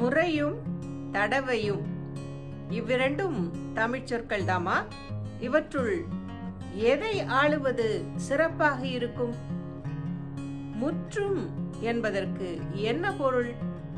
முறையும் தடவையும் இவ்விரண்டும் தமிழ்ச் சொற்கள் தாமா இவற்றுள் எதை ஆளுவது சிறப்பாக இருக்கும் முற்றும் என்பதற்கு என்ன பொருள்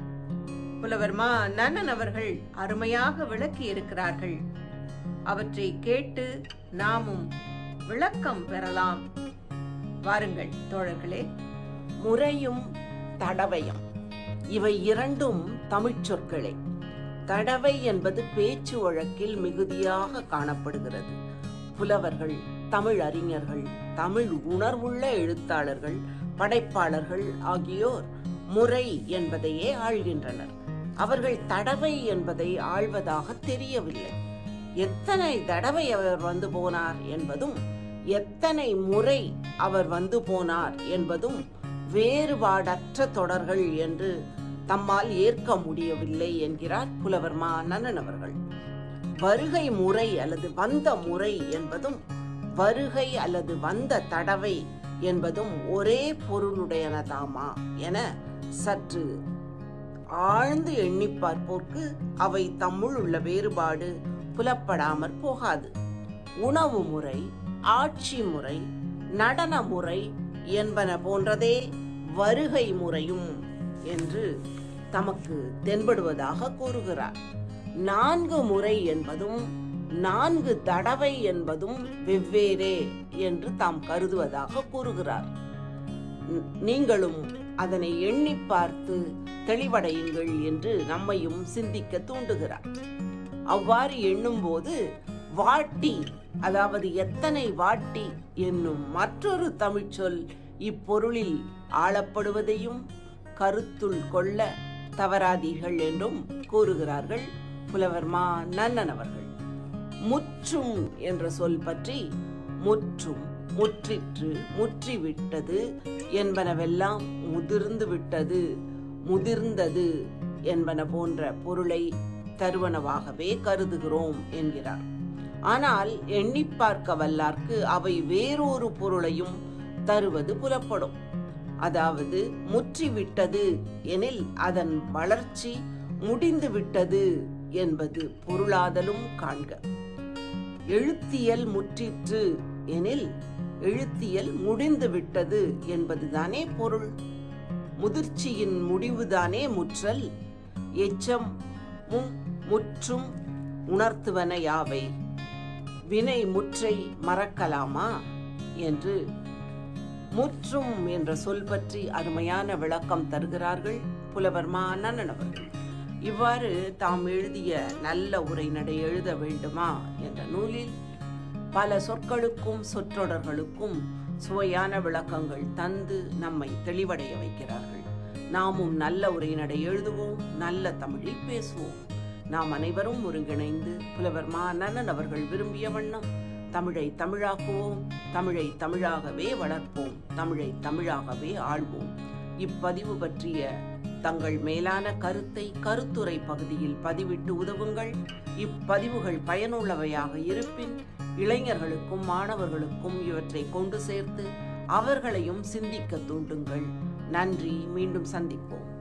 புலவர் மா நன்னன் அவர்கள் அருமையாக விளக்கி இருக்கிறார்கள் அவற்றை கேட்டு நாமும் விளக்கம் பெறலாம் வாருங்கள் தோழர்களே முறையும் தடவையும் இவை இரண்டும் தமிழ்ச் சொற்களே தடவை என்பது பேச்சு வழக்கில் மிகுதியாக காணப்படுகிறது புலவர்கள் தமிழ் அறிஞர்கள் தமிழ் உணர்வுள்ள எழுத்தாளர்கள் படைப்பாளர்கள் ஆகியோர் முறை என்பதையே ஆள்கின்றனர் அவர்கள் தடவை என்பதை ஆள்வதாக தெரியவில்லை எத்தனை தடவை அவர் வந்து போனார் என்பதும் எத்தனை முறை அவர் வந்து போனார் என்பதும் வேறுபாடற்ற தொடர்கள் என்று தம்மால் ஏற்க முடியவில்லை என்கிறார் புலவர் மா நன்னன் அவர்கள் வருகை முறை அல்லது வந்த முறை என்பதும் வருகை அல்லது வந்த தடவை என்பதும் ஒரே பொருளுடையனதாமா என சற்று ஆழ்ந்து எண்ணி பார்ப்போர்க்கு அவை தம்முள் உள்ள வேறுபாடு புலப்படாமற் போகாது உணவு முறை ஆட்சி முறை நடன முறை என்பன போன்றதே வருகை முறையும் என்று தமக்கு தென்படுவதாக கூறுகிறார் நான்கு முறை என்பதும் நான்கு தடவை என்பதும் வெவ்வேறே என்று தாம் கருதுவதாக கூறுகிறார் ந- நீங்களும் அதனை எண்ணி பார்த்து தெளிவடையுங்கள் என்று நம்மையும் சிந்திக்க தூண்டுகிறார் அவ்வாறு எண்ணும்போது வாட்டி அதாவது எத்தனை வாட்டி என்னும் மற்றொரு தமிழ்ச்சொல் இப்பொருளில் ஆளப்படுவதையும் கருத்துள் கொள்ள தவறாதீர்கள் என்றும் கூறுகிறார்கள் புலவர் மா நன்னன் அவர்கள் முற்றும் என்ற சொல் பற்றி முற்றும் முற்றிற்று முற்றிவிட்டது என்பனவெல்லாம் முதிர்ந்து விட்டது முதிர்ந்தது என்பன போன்ற பொருளை தருவனவாகவே கருதுகிறோம் என்கிறார் ஆனால் எண்ணி பார்க்க வல்லார்க்கு அவை வேறொரு பொருளையும் தருவது புலப்படும் அதாவது முற்றிவிட்டது எனில் அதன் வளர்ச்சி முடிந்து விட்டது என்பது பொருளாதலும் காண்க எழுத்தியல் முற்றிற்று எனில் எழுத்தியல் முடிந்து விட்டது என்பதுதானே பொருள் முதிர்ச்சியின் முடிவுதானே முற்றல் எச்சமும் முற்றும் உணர்த்துவன யாவை வினை முற்றை மறக்கலாமா என்று முற்றும் என்ற சொல் பற்றி அருமையான விளக்கம் தருகிறார்கள் புலவர் மா நன்னன் அவர்கள் இவ்வாறு தாம் எழுதிய நல்ல உரைநடை எழுத வேண்டுமா என்ற நூலில் பல சொற்களுக்கும் சொற்றொடர்களுக்கும் சுவையான விளக்கங்கள் தந்து நம்மை தெளிவடைய வைக்கிறார்கள் நாமும் நல்ல உரைநடை எழுதுவோம் நல்ல தமிழில் பேசுவோம் நாம் அனைவரும் ஒருங்கிணைந்து புலவர் மா நன்னன் அவர்கள் விரும்பிய வண்ணம் தமிழை தமிழாக்குவோம் தமிழை தமிழாகவே வளர்ப்போம் தமிழை தமிழாகவே ஆள்வோம் இப்பதிவு பற்றிய தங்கள் மேலான கருத்தை கருத்துரை பகுதியில் பதிவிட்டு உதவுங்கள் இப்பதிவுகள் பயனுள்ளவையாக இருப்பின் இளைஞர்களுக்கும் மாணவர்களுக்கும் இவற்றை கொண்டு சேர்த்து அவர்களையும் சிந்திக்க தூண்டுங்கள் நன்றி மீண்டும் சந்திப்போம்